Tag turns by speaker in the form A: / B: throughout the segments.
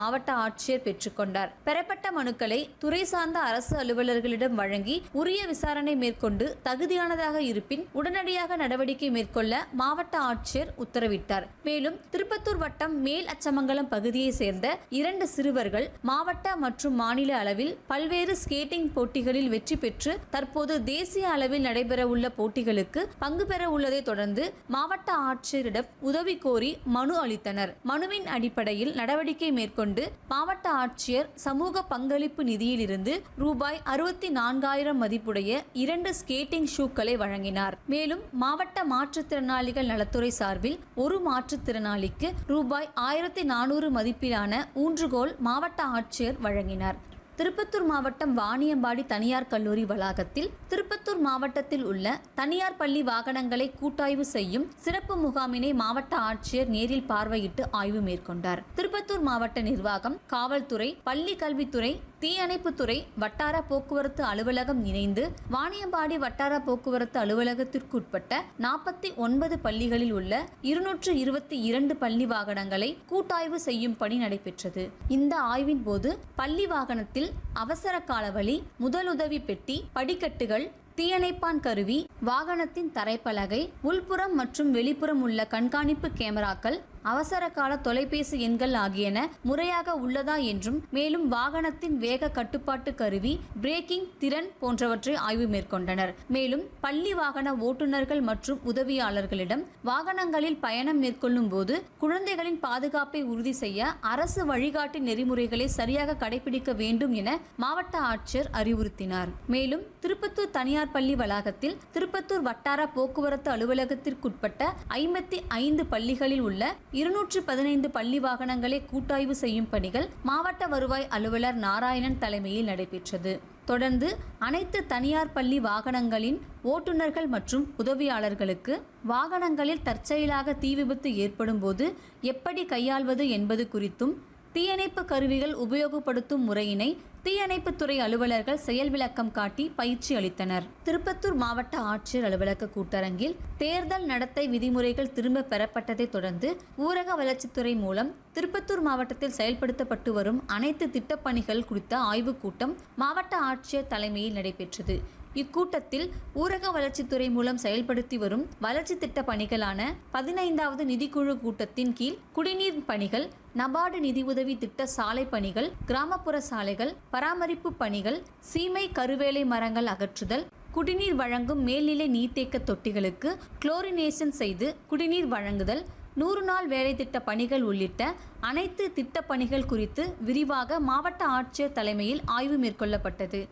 A: மாவட்ட ஆட்சியர் பெற்றுக்கொண்டார் பெறப்பட்ட மனுக்களை துறை சார்ந்த அரசு அலுவலர்களிடம் வழங்கி உரிய விசாரணை மேற்கொண்டு தகுதியானதாக இருப்பின் உடனடியாக நடவடிக்கை மேற்கொள்ள மாவட்ட ஆட்சியர் உத்தரவிட்டார் மேலும் திருப்பத்தூர் வட்டம் மேல் அச்சமங்கலம் பகுதியை சேர்ந்த இரண்டு சிறுவர்கள் மாவட்ட மற்றும் மாநில அளவில் பல்வேறு ஸ்கேட்டிங் போட்டிகளில் வெற்றி பெற்று தற்போது தேசிய அளவில் நடைபெறவுள்ள போட்டிகளுக்கு பங்கு பெற உள்ளதை தொடர்ந்து மாவட்ட ஆட்சியரிடம் உதவி கோரி மனு அளித்தனர் மனுவின் அடிப்படையில் நடவடிக்கை மேற்கொண்டு மாவட்ட ஆட்சியர் சமூக பங்களிப்பு நிதியிலிருந்து ரூபாய் அறுபத்தி நான்காயிரம் மதிப்புடைய இரண்டு ஸ்கேட்டிங் ஷூக்களை வழங்கினார் மேலும் மாவட்ட மாற்றுத்திறனாளிகள் நலத்துறை சார்பில் ஒரு மாற்றுத்திறனாளிக்கு ரூபாய் ஆயிரத்தி நானூறு மதிப்பிலான ஊன்றுகோல் மாவட்ட ஆட்சியர் வழங்கினார் திருப்பத்தூர் மாவட்டம் வாணியம்பாடி தனியார் கல்லூரி வளாகத்தில் திருப்பத்தூர் மாவட்டத்தில் உள்ள தனியார் பள்ளி வாகனங்களை கூட்டாய்வு செய்யும் சிறப்பு முகாமினை மாவட்ட ஆட்சியர் நேரில் பார்வையிட்டு ஆய்வு மேற்கொண்டார் திருப்பத்தூர் மாவட்ட நிர்வாகம் காவல்துறை பள்ளி கல்வித்துறை தீயணைப்புத்துறை வட்டார போக்குவரத்து அலுவலகம் இணைந்து வாணியம்பாடி வட்டார போக்குவரத்து அலுவலகத்திற்குட்பட்ட நாற்பத்தி ஒன்பது பள்ளிகளில் உள்ள இருநூற்று இருபத்தி இரண்டு பள்ளி வாகனங்களை கூட்டாய்வு செய்யும் பணி நடைபெற்றது இந்த ஆய்வின் போது பள்ளி வாகனத்தில் அவசர காலவழி முதலுதவி பெட்டி படிக்கட்டுகள் தீயணைப்பான் கருவி வாகனத்தின் தரைப்பலகை உள்புறம் மற்றும் வெளிப்புறம் உள்ள கண்காணிப்பு கேமராக்கள் அவசர கால தொலைபேசி எண்கள் ஆகியன முறையாக உள்ளதா என்றும் மேலும் வாகனத்தின் வேக கட்டுப்பாட்டு கருவி பிரேக்கிங் திறன் போன்றவற்றை ஆய்வு மேற்கொண்டனர் மேலும் பள்ளி வாகன ஓட்டுநர்கள் மற்றும் உதவியாளர்களிடம் வாகனங்களில் பயணம் மேற்கொள்ளும் போது குழந்தைகளின் பாதுகாப்பை உறுதி செய்ய அரசு வழிகாட்டு நெறிமுறைகளை சரியாக கடைபிடிக்க வேண்டும் என மாவட்ட ஆட்சியர் அறிவுறுத்தினார் மேலும் திருப்பத்தூர் தனியார் பள்ளி வளாகத்தில் திருப்பத்தூர் வட்டார போக்குவரத்து அலுவலகத்திற்குட்பட்ட ஐம்பத்தி ஐந்து பள்ளிகளில் உள்ள இருநூற்று பதினைந்து பள்ளி வாகனங்களை கூட்டாய்வு செய்யும் பணிகள் மாவட்ட வருவாய் அலுவலர் நாராயணன் தலைமையில் நடைபெற்றது தொடர்ந்து அனைத்து தனியார் பள்ளி வாகனங்களின் ஓட்டுநர்கள் மற்றும் உதவியாளர்களுக்கு வாகனங்களில் தற்செயலாக தீ விபத்து ஏற்படும் போது எப்படி கையாள்வது என்பது குறித்தும் தீயணைப்பு கருவிகள் உபயோகப்படுத்தும் முறையினை தீயணைப்புத்துறை அலுவலர்கள் செயல் விளக்கம் காட்டி பயிற்சி அளித்தனர் திருப்பத்தூர் மாவட்ட ஆட்சியர் அலுவலக கூட்டரங்கில் தேர்தல் நடத்தை விதிமுறைகள் திரும்ப பெறப்பட்டதை தொடர்ந்து ஊரக வளர்ச்சித்துறை மூலம் திருப்பத்தூர் மாவட்டத்தில் செயல்படுத்தப்பட்டு வரும் அனைத்து திட்டப்பணிகள் குறித்த ஆய்வுக் கூட்டம் மாவட்ட ஆட்சியர் தலைமையில் நடைபெற்றது இக்கூட்டத்தில் ஊரக வளர்ச்சித்துறை மூலம் செயல்படுத்தி வரும் வளர்ச்சி திட்ட பணிகளான பதினைந்தாவது நிதிக்குழு கூட்டத்தின் கீழ் குடிநீர் பணிகள் நபார்டு நிதியுதவி திட்ட சாலை பணிகள் கிராமப்புற சாலைகள் பராமரிப்பு பணிகள் சீமை கருவேலை மரங்கள் அகற்றுதல் குடிநீர் வழங்கும் மேல்நிலை நீர்த்தேக்க தொட்டிகளுக்கு குளோரினேஷன் செய்து குடிநீர் வழங்குதல் நூறு நாள் வேலை திட்ட பணிகள் உள்ளிட்ட அனைத்து திட்ட பணிகள் குறித்து விரிவாக மாவட்ட ஆட்சியர் தலைமையில் ஆய்வு மேற்கொள்ளப்பட்டது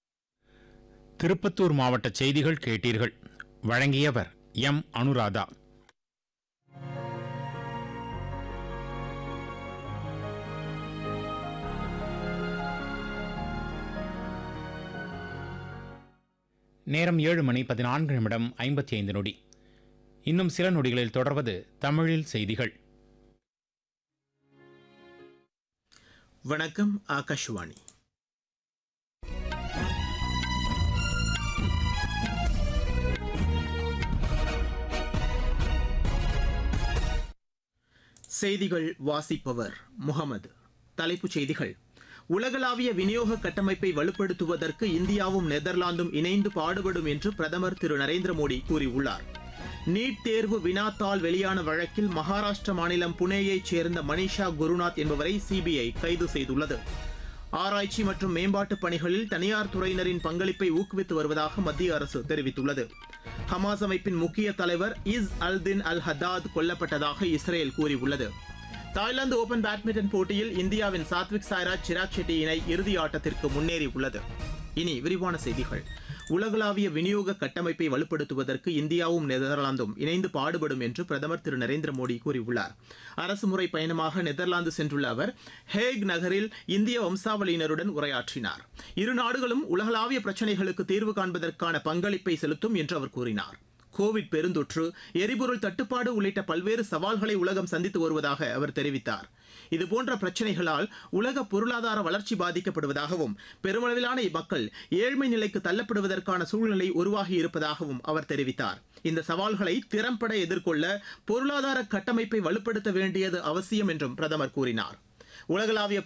B: திருப்பத்தூர் மாவட்ட செய்திகள் கேட்டீர்கள் வழங்கியவர் எம் அனுராதா நேரம் ஏழு மணி பதினான்கு நிமிடம் ஐம்பத்தி ஐந்து நொடி இன்னும் சில நொடிகளில் தொடர்வது தமிழில் செய்திகள்
C: வணக்கம் ஆகாஷ்வாணி செய்திகள் வாசிப்பவர் முகமது தலைப்புச் செய்திகள் உலகளாவிய விநியோக கட்டமைப்பை வலுப்படுத்துவதற்கு இந்தியாவும் நெதர்லாந்தும் இணைந்து பாடுபடும் என்று பிரதமர் திரு நரேந்திர மோடி கூறியுள்ளார் நீட் தேர்வு வினாத்தாள் வெளியான வழக்கில் மகாராஷ்டிர மாநிலம் புனேயைச் சேர்ந்த மனிஷா குருநாத் என்பவரை சிபிஐ கைது செய்துள்ளது ஆராய்ச்சி மற்றும் மேம்பாட்டுப் பணிகளில் தனியார் துறையினரின் பங்களிப்பை ஊக்குவித்து வருவதாக மத்திய அரசு தெரிவித்துள்ளது ஹமாஸ் அமைப்பின் முக்கிய தலைவர் இஸ் அல்தின் அல் ஹத்தாத் கொல்லப்பட்டதாக இஸ்ரேல் கூறியுள்ளது தாய்லாந்து ஓபன் பேட்மிண்டன் போட்டியில் இந்தியாவின் சாத்விக் சாய்ராஜ் சிராக் ஷெட்டி இணை இறுதி ஆட்டத்திற்கு முன்னேறியுள்ளது இனி விரிவான செய்திகள் உலகளாவிய விநியோக கட்டமைப்பை வலுப்படுத்துவதற்கு இந்தியாவும் நெதர்லாந்தும் இணைந்து பாடுபடும் என்று பிரதமர் திரு நரேந்திர மோடி கூறியுள்ளார் அரசுமுறை பயணமாக நெதர்லாந்து சென்றுள்ள அவர் ஹேக் நகரில் இந்திய வம்சாவளியினருடன் உரையாற்றினார் இரு நாடுகளும் உலகளாவிய பிரச்சினைகளுக்கு தீர்வு காண்பதற்கான பங்களிப்பை செலுத்தும் என்று அவர் கூறினார் கோவிட் பெருந்தொற்று எரிபொருள் தட்டுப்பாடு உள்ளிட்ட பல்வேறு சவால்களை உலகம் சந்தித்து வருவதாக அவர் தெரிவித்தார் இதுபோன்ற பிரச்சனைகளால் உலக பொருளாதார வளர்ச்சி பாதிக்கப்படுவதாகவும் பெருமளவிலான மக்கள் ஏழ்மை நிலைக்கு தள்ளப்படுவதற்கான சூழ்நிலை உருவாகி இருப்பதாகவும் அவர் தெரிவித்தார் இந்த சவால்களை திறம்பட எதிர்கொள்ள பொருளாதார கட்டமைப்பை வலுப்படுத்த வேண்டியது அவசியம் என்றும் பிரதமர் கூறினார் உலகளாவிய